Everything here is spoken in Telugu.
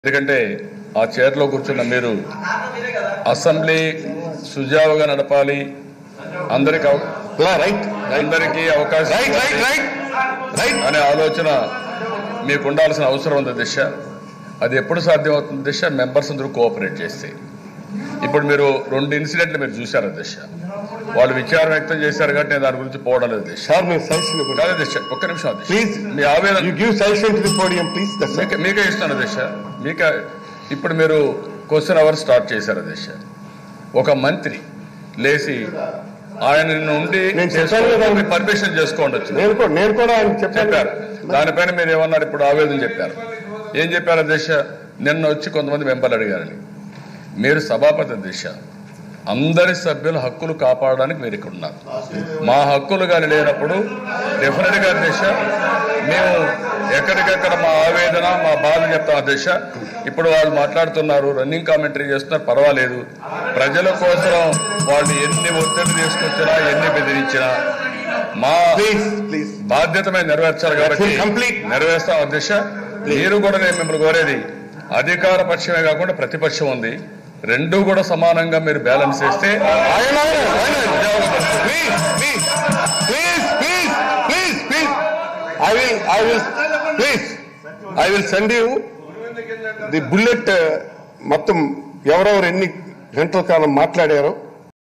ఎందుకంటే ఆ చైర్లో కూర్చున్న మీరు అసెంబ్లీ సుజావుగా నడపాలి అందరికి అవ- రైట్ అందరికీ అవకాశం రైట్ రైట్ రైట్ రైట్ అనే ఆలోచన మీకు ఉండాల్సిన అవసరం ఉంది దిశ అది ఎప్పుడు సాధ్యమవుతుంది దిశ మెంబర్స్ అందరూ కోఆపరేట్ చేస్తే ఇప్పుడు మీరు రెండు ఇన్సిడెంట్లు మీరు చూశారు దిశ వాళ్ళు విచారం వ్యక్తం చేశారు కాబట్టి నేను దాని గురించి పోవడం లేదు దిశ సార్ మీరు సజెషన్ కాదు దిశ ఒక్క నిమిషం దిశ ప్లీజ్ మీ ఆవేదన you give suggestion to the podium please that's మీకే మీకే ఇస్తాను దిశ మీకే ఇప్పుడు మీరు క్వశ్చన్ అవర్ స్టార్ట్ చేశారు దిశ ఒక మంత్రి లేచి ఆయన నుండి నేను చెప్పాను కదా. పర్మిషన్ చేసుకోండి నేను కూడా నేను కూడా ఆయన చెప్పాను చెప్పారు దానిపైన మీరు ఏమన్నారు ఇప్పుడు ఆవేదన చెప్పారు ఏం చెప్పారు దిశ నిన్న వచ్చి కొంతమంది మెంబర్లు అడిగారని మీరు సభాపతి దిశ అందరి సభ్యుల హక్కులు కాపాడడానికి మీరు ఇక్కడ ఉన్నారు మా హక్కులు కానీ లేనప్పుడు డెఫినెట్ గా దిశ మేము ఎక్కడికెక్కడ మా ఆవేదన మా బాధ చెప్తాం దిశ ఇప్పుడు వాళ్ళు మాట్లాడుతున్నారు రన్నింగ్ కామెంటరీ చేస్తున్నారు పర్వాలేదు ప్రజల కోసం వాళ్ళు ఎన్ని ఒత్తిడి తీసుకొచ్చినా ఎన్ని బెదిరించినా మా ప్లీజ్ ప్లీజ్ బాధ్యత మేము నెరవేర్చాలి కాబట్టి That's complete. నెరవేర్స్తాం అధ్యక్ష మీరు కూడా నేను మిమ్మల్ని కోరేది అధికార పక్షమే కాకుండా ప్రతిపక్షం ఉంది రెండు కూడా సమానంగా మీరు బ్యాలెన్స్ చేస్తే ఆయన please please please please please please I will I will please I will send you the bullet మొత్తం ఎవరెవరు ఎన్ని గంటల కాలం మాట్లాడారో